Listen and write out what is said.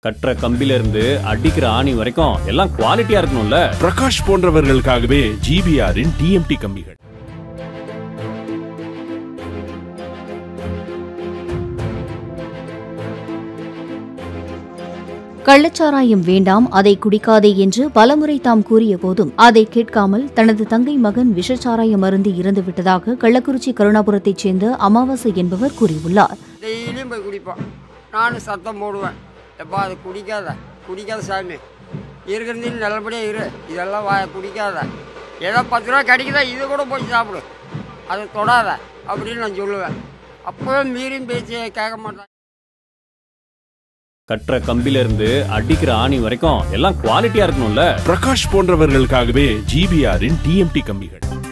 கட்டுற கம்பில இருந்து அடிக்கிற ஆணி வரைக்கும் எல்லாம் குவாலிட்டியா இருக்கணும்ல பிரகாஷ் போன்றவர்களுக்காகவே ஜிபிஆரின் டிஎம்டி கம்பிகள் கள்ளச்சாராயம் வேண்டாம் அதை குடிக்காதே என்று பலமுறை தாம் கூறிய போதும் அதை கேட்காமல் தனது தங்கை மகன் விஷச்சாராயம் அருந்தி இறந்துவிட்டதாக கள்ளக்குறிச்சி கருணாபுரத்தைச் சேர்ந்த அமாவாசை என்பவர் கூறியுள்ளார் டெய்லியும் போய் குடிப்போம் நானும் சத்தம் போடுவேன் எப்பா அது குடிக்காத குடிக்காத சாமி இருக்கிறது நல்லபடியாக இரு இதெல்லாம் வா குடிக்காத ஏதோ பத்து ரூபா கிடைக்குதா இது கூட போய் சாப்பிடு அதை தொடாத அப்படின்னு நான் சொல்லுவேன் அப்போவே மீறியும் பேச்சு கேட்க மாட்டேன் கட்டுற கம்பில இருந்து அடிக்கிற ஆணி வரைக்கும் எல்லாம் குவாலிட்டியா இருக்கணும்ல பிரகாஷ் போன்றவர்களுக்காகவே ஜிபிஆரின் டிஎம்டி கம்பிகள்